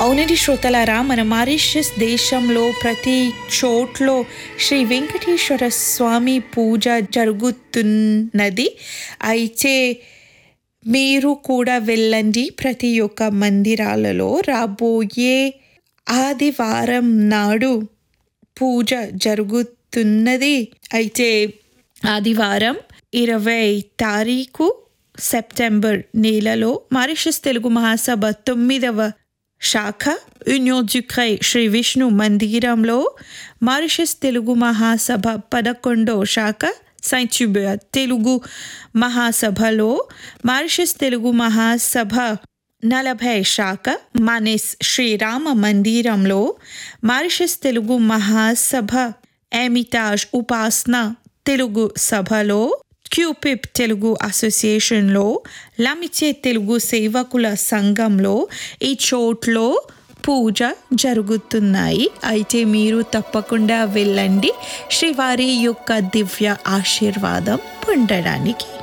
అవునండి శ్రోతలారా మన మారిషస్ దేశంలో ప్రతి చోట్లో శ్రీ వెంకటేశ్వర స్వామి పూజ జరుగుతున్నది అయితే మీరు కూడా వెళ్ళండి ప్రతి ఒక్క మందిరాలలో రాబోయే ఆదివారం నాడు పూజ జరుగుతున్నది అయితే ఆదివారం ఇరవై తారీఖు సెప్టెంబర్ నెలలో మారిషస్ తెలుగు మహాసభ తొమ్మిదవ శాఖ యూనియన్ జుఖై శ్రీ విష్ణు మందిరంలో మారిషస్ తెలుగు మహాసభ పదకొండో శాఖ సైంచుబియా తెలుగు మహాసభలో మారిషస్ తెలుగు మహాసభ నలభై శాఖ మనెస్ శ్రీరామ మందిరంలో మారిషస్ తెలుగు మహాసభ ఎమితాజ్ ఉపాసన తెలుగు సభలో క్యూపిప్ తెలుగు అసోసియేషన్లో లమిచే తెలుగు సేవకుల సంఘంలో ఈ చోట్లో పూజ జరుగుతున్నాయి అయితే మీరు తప్పకుండా వెళ్ళండి శ్రీవారి యొక్క దివ్య ఆశీర్వాదం పొందడానికి